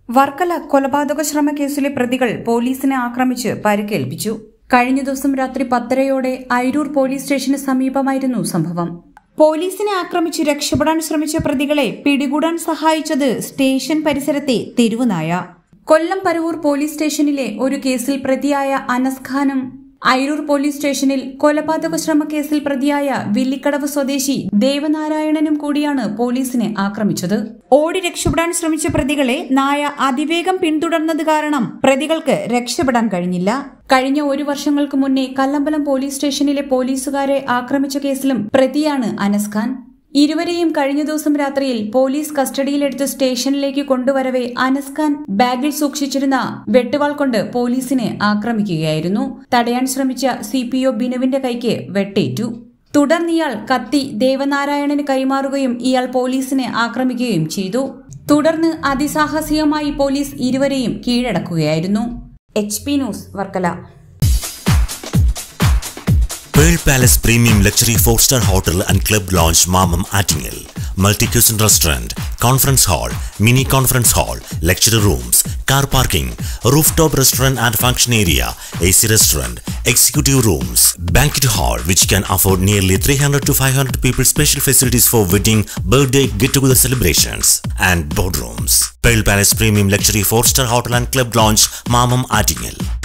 വർക്കല കൊലപാതക ശ്രമ കേസിലെ പ്രതികൾ പോലീസിനെ ആക്രമിച്ച് പരിക്കേൽപ്പിച്ചു കഴിഞ്ഞ ദിവസം രാത്രി പത്തരയോടെ അയിരൂർ പോലീസ് സ്റ്റേഷന് സമീപമായിരുന്നു സംഭവം പോലീസിനെ ആക്രമിച്ച് രക്ഷപ്പെടാൻ ശ്രമിച്ച പ്രതികളെ പിടികൂടാൻ സഹായിച്ചത് സ്റ്റേഷൻ പരിസരത്തെ തെരുവുനായ കൊല്ലം പരവൂർ പോലീസ് സ്റ്റേഷനിലെ ഒരു കേസിൽ പ്രതിയായ അനസ് ഖാനും അയിരൂർ പോലീസ് സ്റ്റേഷനിൽ കൊലപാതക ശ്രമ കേസിൽ പ്രതിയായ വില്ലിക്കടവ് സ്വദേശി ദേവനാരായണനും കൂടിയാണ് പോലീസിനെ ആക്രമിച്ചത് ഓടി രക്ഷപ്പെടാൻ ശ്രമിച്ച പ്രതികളെ നായ അതിവേഗം പിന്തുടർന്നത് കാരണം പ്രതികൾക്ക് രക്ഷപ്പെടാൻ കഴിഞ്ഞില്ല കഴിഞ്ഞ ഒരു വർഷങ്ങൾക്ക് മുന്നേ കല്ലമ്പലം പോലീസ് സ്റ്റേഷനിലെ പോലീസുകാരെ ആക്രമിച്ച കേസിലും പ്രതിയാണ് അനസ് ഖാൻ ഇരുവരെയും കഴിഞ്ഞ ദിവസം രാത്രിയിൽ പോലീസ് കസ്റ്റഡിയിലെടുത്ത് സ്റ്റേഷനിലേക്ക് കൊണ്ടുവരവെ അനസ് ഖാൻ ബാഗിൽ സൂക്ഷിച്ചിരുന്ന വെട്ടുവാൾ കൊണ്ട് പോലീസിനെ ആക്രമിക്കുകയായിരുന്നു തടയാൻ ശ്രമിച്ച സി പി ഒ ബിനുവിന്റെ കൈക്ക് വെട്ടേറ്റു തുടർന്ന് ഇയാൾ കത്തി ദേവനാരായണന് കൈമാറുകയും ഇയാൾ പോലീസിനെ ആക്രമിക്കുകയും ചെയ്തു തുടർന്ന് അതിസാഹസികമായി പോലീസ് ഇരുവരെയും കീഴടക്കുകയായിരുന്നു H P news Varkala Pearl Palace Premium Luxury 4-star Hotel and Club Lounge Mamam Attingel. Multi-cuisine restaurant, conference hall, mini conference hall, lecture rooms, car parking, rooftop restaurant and function area, AC restaurant, executive rooms, banquet hall which can afford nearly 300 to 500 people special facilities for wedding, birthday, get-together celebrations and boardrooms. Pearl Palace Premium Luxury 4-star Hotel and Club Lounge Mamam Attingel.